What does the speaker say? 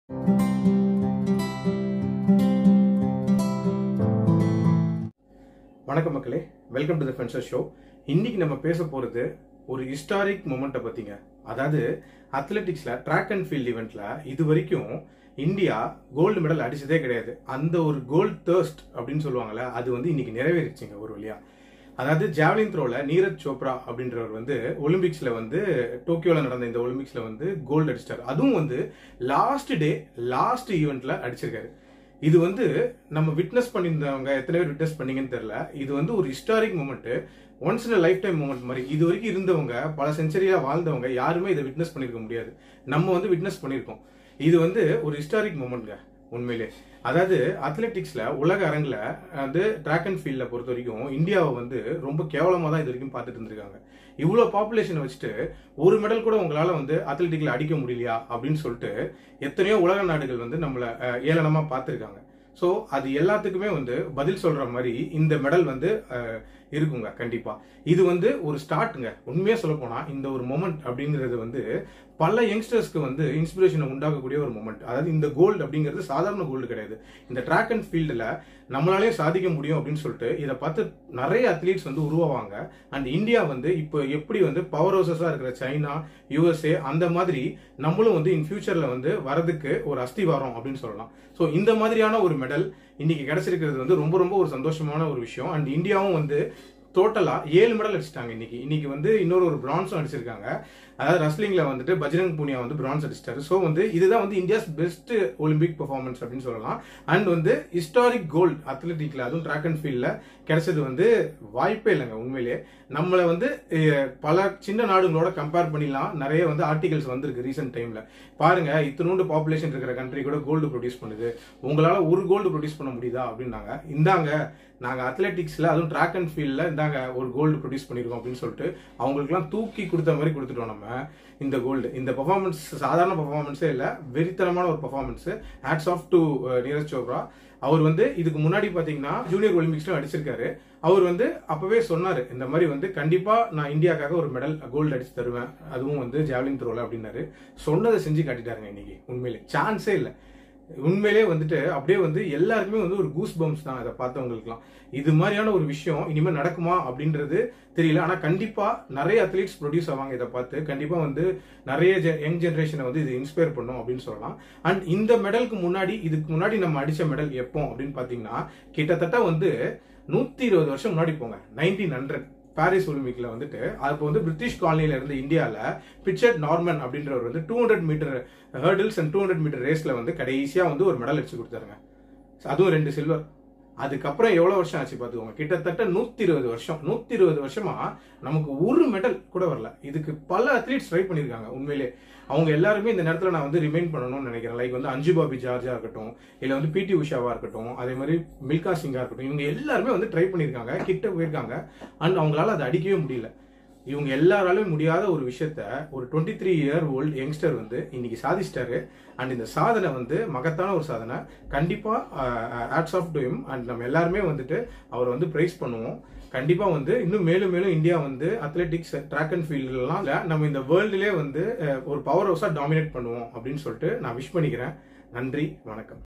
வணக்கம் மக்களே welcome to the fencer show இன்னைக்கு நம்ம பேச போறது ஒரு ஹிஸ்டாரிக் மூமெண்ட்டை பத்திங்க அதாவது அத்லெட்டிக்ஸ்ல ட்ராக் அண்ட் ஃபீல்ட் ஈவெண்ட்ல இது வரைக்கும் இந்தியா கோல்டு மெடல் அடிச்சதே கிடையாது அந்த ஒரு கோல்ட் தேர்ஸ்ட் அப்படின்னு சொல்லுவாங்கல்ல அது வந்து இன்னைக்கு நிறைவேறிச்சுங்க ஒரு வழியா அதாவது ஜாவ்லின் த்ரோல நீரஜ் சோப்ரா அப்படின்றவர் வந்து ஒலிம்பிக்ஸ்ல வந்து டோக்கியோல நடந்த இந்த ஒலிம்பிக்ஸ்ல வந்து கோல்டு அடிச்சிட்டாரு அதுவும் வந்து லாஸ்ட் டே லாஸ்ட் ஈவெண்ட்ல அடிச்சிருக்காரு இது வந்து நம்ம விட்னஸ் பண்ணியிருந்தவங்க எத்தனை பேர் விட்னஸ் பண்ணீங்கன்னு தெரியல இது வந்து ஒரு historic moment once in lifetime moment மாதிரி இது வரைக்கும் இருந்தவங்க பல செஞ்சுரியா வாழ்ந்தவங்க யாருமே இதை விட்னஸ் பண்ணிருக்க முடியாது நம்ம வந்து விட்னஸ் பண்ணியிருக்கோம் இது வந்து ஒரு ஹிஸ்டாரிக் மூமெண்ட்ங்க உண்மையிலே அதாவது அத்லெட்டிக்ஸ்ல உலக அரங்கில் வந்து ட்ராக் அண்ட் ஃபீல்ட பொறுத்த வரைக்கும் இந்தியாவை வந்து ரொம்ப கேவலமா தான் இது வரைக்கும் பார்த்துட்டு இருந்திருக்காங்க இவ்வளோ பாப்புலேஷனை வச்சுட்டு ஒரு மெடல் கூட உங்களால வந்து அத்லெட்டிக்ல அடிக்க முடியலையா அப்படின்னு சொல்லிட்டு எத்தனையோ உலக நாடுகள் வந்து நம்மள அஹ், ஏளனமா பார்த்துருக்காங்க ஸோ அது எல்லாத்துக்குமே வந்து பதில் சொல்ற மாதிரி இந்த மெடல் வந்து அஹ், இருக்குங்க கண்டிப்பா இது வந்து ஒரு ஸ்டார்ட்ங்க உண்மையா சொல்ல போனா இந்த ஒரு மொமெண்ட் அப்படிங்கிறது வந்து பல யங்ஸ்டர்ஸ்க்கு வந்து இன்ஸ்பிரேஷனை உண்டாக்கக்கூடிய ஒரு மொமெண்ட் அதாவது இந்த கோல்டு அப்படிங்கிறது சாதாரண கோல்டு கிடையாது இந்த ட்ராக் அண்ட் ஃபீல்டில் நம்மளாலே சாதிக்க முடியும் அப்படின்னு சொல்லிட்டு இதை பார்த்து நிறைய அத்லீட்ஸ் வந்து உருவாவாங்க அண்ட் இந்தியா வந்து இப்போ எப்படி வந்து பவர் ஹவுசஸாக இருக்கிற சைனா யூஎஸ்ஏ அந்த மாதிரி நம்மளும் வந்து இன் ஃபியூச்சர்ல வந்து வரதுக்கு ஒரு அஸ்திவாரம் அப்படின்னு சொல்லலாம் ஸோ இந்த மாதிரியான ஒரு மெடல் இன்னைக்கு கிடைச்சிருக்கிறது வந்து ரொம்ப ரொம்ப ஒரு சந்தோஷமான ஒரு விஷயம் அண்ட் இந்தியாவும் வந்து டோட்டலா ஏழு மெடல் அடிச்சிட்டாங்க இன்னைக்கு இன்னைக்கு வந்து இன்னொரு ஒரு பிரான்ஸும் அடிச்சிருக்காங்க அதாவது ரஸ்லிங்ல வந்துட்டு பஜ்ரங் பூனியா வந்து பிரான்ஸ் அடிச்சிட்டாரு ஸோ வந்து இதுதான் வந்து இந்தியாஸ் பெஸ்ட் ஒலிம்பிக் பெர்ஃபார்மன்ஸ் அப்படின்னு சொல்லலாம் அண்ட் வந்து ஹிஸ்டாரிக் கோல்டு அத்லெட்டிக்ல அதுவும் ட்ராக் அண்ட் ஃபீல்ட்ல கிடைச்சது வந்து வாய்ப்பே இல்லைங்க உண்மையிலேயே நம்மளை வந்து அஹ், பல சின்ன நாடுகளோட கம்பேர் பண்ணிலாம் நிறைய வந்து ஆர்டிகல்ஸ் வந்திருக்கு ரீசெண்ட் டைம்ல பாருங்க இத்தினூண்டு பாப்புலேஷன் இருக்கிற கண்ட்ரி கூட கோல்டு ப்ரொடியூஸ் பண்ணுது உங்களால ஒரு கோல்டு ப்ரொடியூஸ் பண்ண முடியுதா அப்படின்னாங்க இந்தாங்க நாங்க அத்லெட்டிக்ஸ்ல அதுவும் ட்ராக் அண்ட் ஃபீல்ட்ல இந்தாங்க ஒரு கோல்டு ப்ரொடியூஸ் பண்ணிருக்கோம் அப்படின்னு சொல்லிட்டு அவங்களுக்குலாம் தூக்கி கொடுத்த மாதிரி கொடுத்துட்டோம் நம்ம இந்த கோல்டு இந்த பெர்ஃபார்மன்ஸ் சாதாரண பெர்ஃபார்மன்ஸே இல்ல வெறித்தனமான ஒரு performance hats off to Neeraj Chopra அவர் வந்து இதுக்கு முன்னாடி பாத்தீங்கன்னா ஜூனியர் ஒலிம்பிக்ஸ்ல அடிச்சிருக்காரு அவர் வந்து அப்பவே சொன்னாரு இந்த மாதிரி வந்து கண்டிப்பா நான் இந்தியாக்காக ஒரு மெடல் கோல்டு அடிச்சு தருவேன் அதுவும் வந்து ஜாவ்லின் த்ரோல அப்படின்னாரு சொன்னதை செஞ்சு காட்டிட்டாருங்க இன்னைக்கு உண்மையிலே சான்ஸே இல்லை உண்மையிலே வந்துட்டு அப்படியே வந்து எல்லாருக்குமே வந்து ஒரு கூஸ் பம்ப்ஸ் தான் இதை பார்த்தவங்களுக்குலாம் இது மாதிரியான ஒரு விஷயம் இனிமேல் நடக்குமா அப்படின்றது தெரியல ஆனா கண்டிப்பா நிறைய அத்லீட்ஸ் ப்ரொடியூஸ் ஆவாங்க இதை பார்த்து கண்டிப்பா வந்து நிறைய யங் ஜென்ரேஷனை வந்து இது இன்ஸ்பயர் பண்ணும் அப்படின்னு சொல்லலாம் அண்ட் இந்த மெடலுக்கு முன்னாடி இதுக்கு முன்னாடி நம்ம அடிச்ச மெடல் எப்போ அப்படின்னு பாத்தீங்கன்னா கிட்டத்தட்ட வந்து நூத்தி இருபது வருஷம் முன்னாடி போங்க நைன்டீன் ஹண்ட்ரட் பாரிஸ் ஒலிம்பிக்ல வந்துட்டு அப்போ வந்து பிரிட்டிஷ் காலனில இருந்த இந்தியால பிச்சர்ட் நார்மன் அப்படின்றவர் வந்து two hundred metre hurdles and two hundred metre ரேஸ்ல வந்து கடைசியா வந்து ஒரு மெடல் அடிச்சு கொடுத்தாருங்க அதுவும் ரெண்டு சில்வர் அதுக்கப்புறம் எவ்வளவு வருஷம் ஆச்சு பாத்துக்கோங்க கிட்டத்தட்ட நூத்தி இருபது வருஷம் நூத்தி இருபது வருஷமா நமக்கு ஒரு மெடல் கூட வரல இதுக்கு பல அத்லீட்ஸ் ட்ரை பண்ணிருக்காங்க உண்மையிலே அவங்க எல்லாருமே இந்த நேரத்துல நான் வந்து ரிமைண்ட் பண்ணணும்னு நினைக்கிறேன் லைக் வந்து அஞ்சு பாபி ஜார்ஜா இருக்கட்டும் இல்ல வந்து பிடி உஷாவா இருக்கட்டும் அதே மாதிரி மில்கா சிங்கா இருக்கட்டும் இவங்க எல்லாருமே வந்து ட்ரை பண்ணிருக்காங்க கிட்ட போயிருக்காங்க அண்ட் அவங்களால அதை அடிக்கவே முடியல இவங்க எல்லாராலும் முடியாத ஒரு விஷயத்த ஒரு twenty three year old youngster வந்து இன்னைக்கு சாதிச்சிட்டாரு அண்ட் இந்த சாதனை வந்து மகத்தான ஒரு சாதனை கண்டிப்பா hats off to him and நம்ம எல்லாருமே வந்துட்டு அவரை வந்து பிரைஸ் பண்ணுவோம் கண்டிப்பா வந்து இன்னும் மேலும் மேலும் இந்தியா வந்து அத்லெட்டிக்ஸ் ட்ராக் அண்ட் ஃபீல்ட்லாம் நம்ம இந்த வேர்ல்டுலேயே வந்து அஹ், ஒரு பவர் ஹவுஸா டாமினேட் பண்ணுவோம் அப்படின்னு சொல்லிட்டு நான் விஷ் பண்ணிக்கிறேன் நன்றி வணக்கம்